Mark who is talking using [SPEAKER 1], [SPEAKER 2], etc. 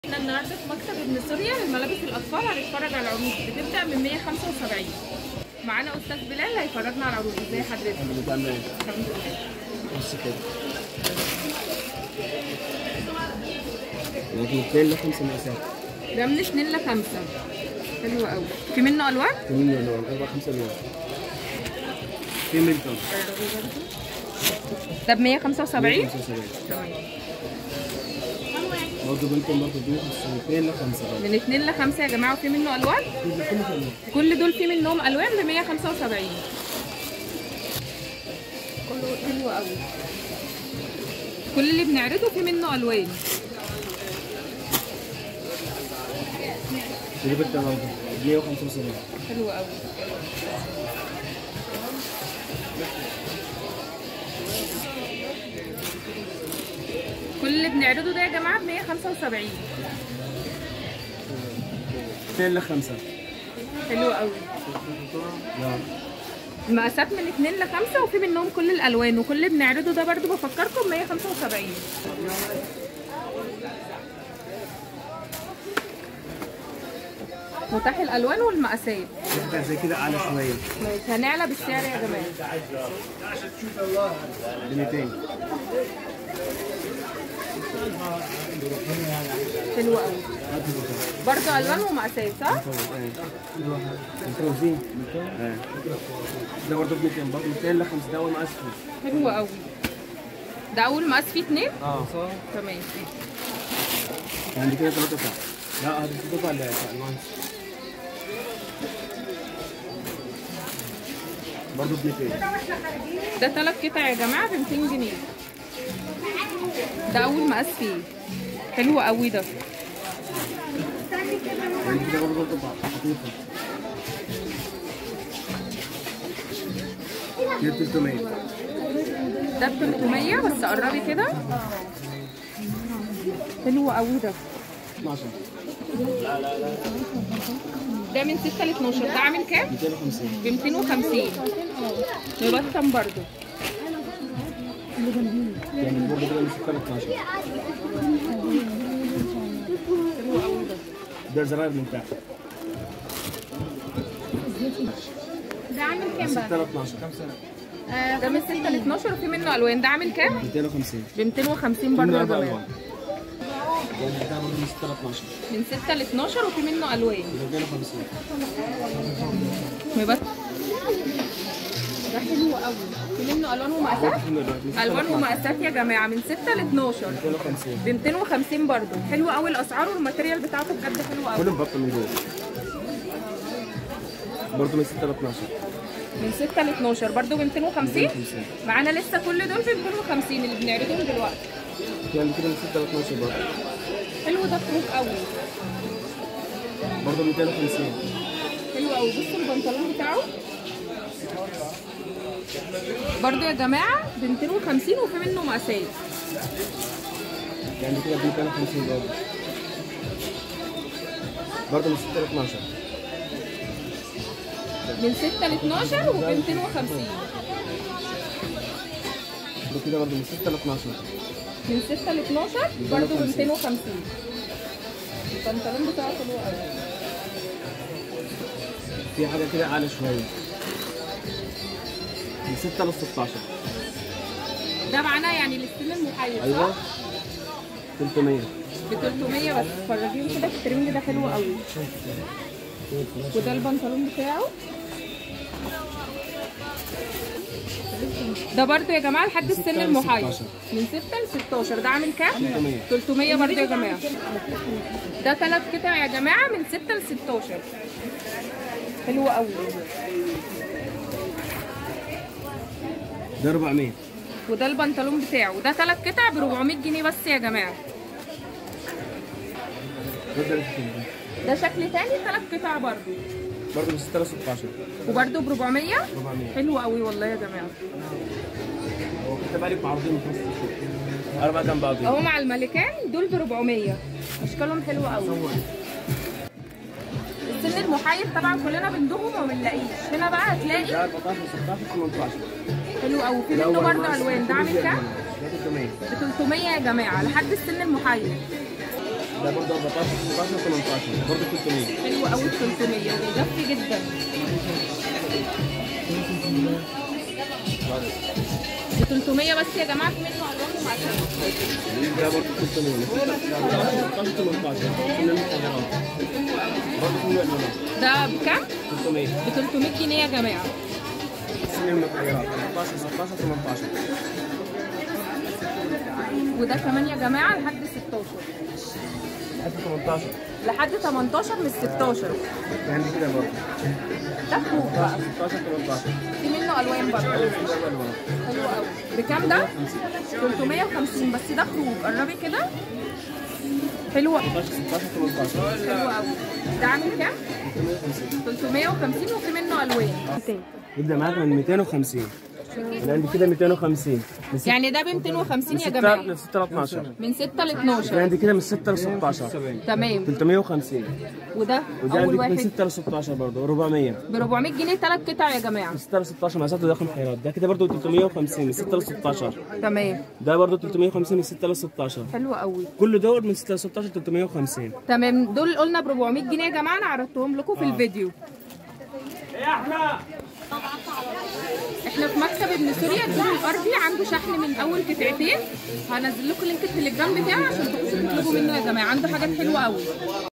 [SPEAKER 1] احنا النهارده في مكتب ابن سوريا لملابس الاطفال هنتفرج على العروض بتبدا من 175 معانا استاذ بلال هيفرجنا على العروض ازاي حضرتك
[SPEAKER 2] اللي بتعمل ايه؟
[SPEAKER 1] الحمد لله
[SPEAKER 2] بص كده لكن اثنين لخمسة مقاسات
[SPEAKER 1] ده من 2 ل 5 حلو قوي في منه الوان
[SPEAKER 2] ثمانية ألوان أربعة خمسة ألوان في ميلتون
[SPEAKER 1] ده ب 175
[SPEAKER 2] خمسة وسبعين
[SPEAKER 1] تمام
[SPEAKER 2] برضه ميلتون برضه دي بس اثنين لخمسة برضه
[SPEAKER 1] من 2 ل 5 يا جماعه وفي منه الوان
[SPEAKER 2] كل كل ألوان
[SPEAKER 1] كل دول في منهم الوان ب 175 كله حلو قوي كل اللي بنعرضه في منه الوان
[SPEAKER 2] دي بتاع برضه 175
[SPEAKER 1] حلو قوي كل اللي بنعرضه ده يا جماعه ب 175
[SPEAKER 2] اثنين لخمسة
[SPEAKER 1] حلو قوي
[SPEAKER 2] لا
[SPEAKER 1] المقاسات من 2 ل 5 وفي منهم كل الالوان وكل اللي بنعرضه ده برضو بفكركم 175 متاح الالوان والمقاسات
[SPEAKER 2] بتاع زي كده أعلى شوية
[SPEAKER 1] ماشي هنعلى بالسعر يا جماعه
[SPEAKER 2] ب 200
[SPEAKER 1] حلو قوي برضو الوان ومقاسات صح
[SPEAKER 2] متجوزين اه ده برضه ب 200 برضه 200 لخمسة ده أول مقاس فيه
[SPEAKER 1] حلو قوي ده اول مقاس فيه اتنين
[SPEAKER 2] اه
[SPEAKER 1] تمام
[SPEAKER 2] عندي كده ثلاثة قطع لا هذه قطع الألوان برضه ب 200
[SPEAKER 1] ده ثلاث قطع يا جماعه ب 200 جنيه ده اول مقاس فيه حلو قوي ده
[SPEAKER 2] عندي كده برضه قطع خفيفة كده 300
[SPEAKER 1] ده ب 300 بس قربي كده حلو قوي ده
[SPEAKER 2] 12
[SPEAKER 1] ده من 6 ل 12 ده عامل كام؟
[SPEAKER 2] 250
[SPEAKER 1] ب 250 مبطن برضو
[SPEAKER 2] يعني برضه كده من 6 ل 12
[SPEAKER 1] حلو قوي ده
[SPEAKER 2] ده زراير من تحت
[SPEAKER 1] ده عامل كام
[SPEAKER 2] 6
[SPEAKER 1] بقى؟
[SPEAKER 2] ل 12
[SPEAKER 1] ده من 6 ل 12 وفي منه الوان ده عامل كام؟
[SPEAKER 2] 250
[SPEAKER 1] ب 250 برضو يا
[SPEAKER 2] اربع
[SPEAKER 1] جماعه
[SPEAKER 2] الوان يعني ده برضه من 6 ل 12
[SPEAKER 1] من 6 ل 12 وفي منه الوان
[SPEAKER 2] ده 250
[SPEAKER 1] مبطن ده حلو قوي في منه الوان ومقاسات الوان ومقاسات يا جماعه من 6 ل 12
[SPEAKER 2] 250
[SPEAKER 1] ب 250 برضو حلو قوي الاسعار والماتيريال بتاعته بجد حلو قوي
[SPEAKER 2] كله مبطل من جوه برضه من 6 ل 12
[SPEAKER 1] من 6 ل 12 برضو ب 250
[SPEAKER 2] 250
[SPEAKER 1] معانا لسه كل دول ب 250 اللي بنعرضهم دلوقتي
[SPEAKER 2] يعني كده من 6 ل 12 برضه
[SPEAKER 1] حلو ده خروج قوي
[SPEAKER 2] برضه 250
[SPEAKER 1] حلو قوي بصوا البنطلون بتاعه برضو يا جماعه ب 250 وفي منه مقاسات
[SPEAKER 2] يعني كده ب 250 برضه برضه من 6 ل 12
[SPEAKER 1] من 6 ل 12 وب 250
[SPEAKER 2] ده كده برضه من 6 ل 12
[SPEAKER 1] من 6 ل 12 برضو ب 250 البنطلون بتاعه حلو قوي
[SPEAKER 2] في حاجه كده اعلى شويه من 6 ل 16
[SPEAKER 1] ده معانا يعني الستيل المحيط
[SPEAKER 2] ايوه
[SPEAKER 1] صح؟
[SPEAKER 2] 300
[SPEAKER 1] ب 300 بس فرجيهم كده في الترنج ده حلو قوي وده البنطلون بتاعه ده برضو يا جماعه لحد السن
[SPEAKER 2] 6 ل
[SPEAKER 1] المحيط
[SPEAKER 2] 16.
[SPEAKER 1] من 6 ل 16 ده عامل كام
[SPEAKER 2] 300.
[SPEAKER 1] 300 برضو يا جماعه ده ثلاث قطع يا جماعه من 6 ل 16 حلو قوي
[SPEAKER 2] ده 400
[SPEAKER 1] وده البنطلون بتاعه ده ثلاث قطع ب 400 جنيه بس يا جماعه
[SPEAKER 2] ده 300
[SPEAKER 1] ده شكل تاني ثلاث قطع برضو
[SPEAKER 2] برضه من 6 ل 16
[SPEAKER 1] وبرضو ب 400
[SPEAKER 2] 400
[SPEAKER 1] حلو قوي والله يا جماعه
[SPEAKER 2] هو كتب عليك بعرضين في نفس السوق اربعه جنب بعض
[SPEAKER 1] اهو مع الملكان دول ب 400 اشكالهم حلوه قوي السن المحيط طبعا كلنا بندوهم وما بنلاقيش هنا بقى هتلاقي
[SPEAKER 2] ده 14 16 18
[SPEAKER 1] حلو قوي في منه
[SPEAKER 2] الأول
[SPEAKER 1] برضه
[SPEAKER 2] مقاس
[SPEAKER 1] الوان ده عامل كام؟
[SPEAKER 2] ده 300
[SPEAKER 1] ب 300 يا جماعه لحد السن المحيط
[SPEAKER 2] ده برضه 14 16 18 برضه 300
[SPEAKER 1] حلو قوي ب 300 بيدفي جدا ب 300 بس يا جماعه في منه الوان ومعسل
[SPEAKER 2] ده برضه 300 16 18 كنا المتغيرات برضه في الالوانات
[SPEAKER 1] ده بكام؟
[SPEAKER 2] 300
[SPEAKER 1] ب 300 جنيه يا جماعه
[SPEAKER 2] سن المتغيرات 14 16 18
[SPEAKER 1] وده كمان يا جماعه لحد 16
[SPEAKER 2] حتى 18
[SPEAKER 1] لحد 18 من 16
[SPEAKER 2] يعني كده برضه
[SPEAKER 1] ده خروج بقى
[SPEAKER 2] 16 18
[SPEAKER 1] في منه الوان برضه
[SPEAKER 2] ده الالوانات
[SPEAKER 1] حلو قوي بكام ده؟ 350 بس ده خروج قربي كده حلو
[SPEAKER 2] 16 16 18
[SPEAKER 1] حلو قوي ده عامل كام؟
[SPEAKER 2] 350
[SPEAKER 1] 350 وفي منه الوان
[SPEAKER 2] يبدا معاك من 250 انا عندي كده 250 من ستة-
[SPEAKER 1] يعني ده ب 250 يا
[SPEAKER 2] من
[SPEAKER 1] جماعه
[SPEAKER 2] 6 ل 12
[SPEAKER 1] من 6 ل
[SPEAKER 2] انا
[SPEAKER 1] 12
[SPEAKER 2] عندي كده من 6 ل 16
[SPEAKER 1] تمام
[SPEAKER 2] 350
[SPEAKER 1] وده
[SPEAKER 2] وده
[SPEAKER 1] اول
[SPEAKER 2] عندك من
[SPEAKER 1] واحد
[SPEAKER 2] 6 ل 16 برضه 400
[SPEAKER 1] ب 400 جنيه ثلاث قطع يا جماعه
[SPEAKER 2] من 6 ل 16 مقاساته داخل خيارات ده كده برضه 350 من 6 ل 16
[SPEAKER 1] تمام
[SPEAKER 2] ده برضه 350 من 6 ل 16
[SPEAKER 1] حلو قوي
[SPEAKER 2] كل دول من 6 ل 16 350
[SPEAKER 1] تمام دول قلنا ب 400 جنيه يا جماعه انا عرضتهم لكم في الفيديو احنا في مكتب ابن سوريا الدور الارضي عنده شحن من اول قطعتين هنزل لكم لينك التليجرام بتاعه عشان تخشوا تطلبوا منه يا جماعه عنده حاجات حلوه قوي